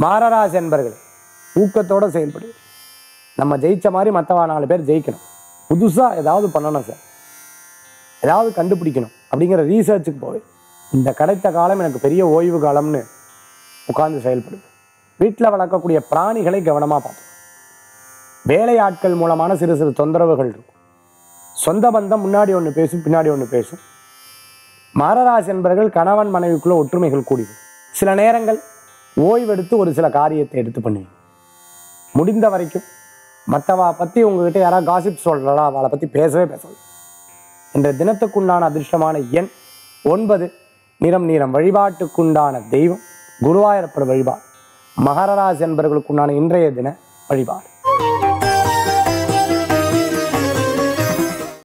மாரராசி என்பர்கள் ஊக்கத்தோட செயல்படுவீங்க நம்ம ஜெயிச்ச மாதிரி மற்றவா நாலு பேர் ஜெயிக்கணும் புதுசாக ஏதாவது பண்ணணும் சார் ஏதாவது கண்டுபிடிக்கணும் அப்படிங்கிற ரீசர்ச்சுக்கு போவேன் இந்த கிடைத்த காலம் எனக்கு பெரிய ஓய்வு காலம்னு உட்கார்ந்து செயல்படுது வீட்டில் வளர்க்கக்கூடிய பிராணிகளை கவனமாக பார்த்துக்கணும் வேலையாட்கள் மூலமான சிறு சிறு தொந்தரவுகள் இருக்கும் சொந்த பந்தம் முன்னாடி ஒன்று பேசும் பின்னாடி ஒன்று பேசும் மகராசி என்பவர்கள் கணவன் மனைவிக்குள்ள ஒற்றுமைகள் கூடிடும் சில நேரங்கள் ஓய்வெடுத்து ஒரு சில காரியத்தை எடுத்து பண்ணுவீங்க முடிந்த வரைக்கும் மற்றவா பற்றி உங்ககிட்ட யாராவது காசிப் சொல்கிறா அவளை பற்றி பேசவே பேசாது என்ற தினத்துக்குண்டான அதிர்ஷ்டமான எண் ஒன்பது நிறம் நீரம் வழிபாட்டுக்குண்டான தெய்வம் குருவாயூரப்பர் வழிபாடு மகரராசி என்பவர்களுக்குண்டான இன்றைய தின வழிபாடு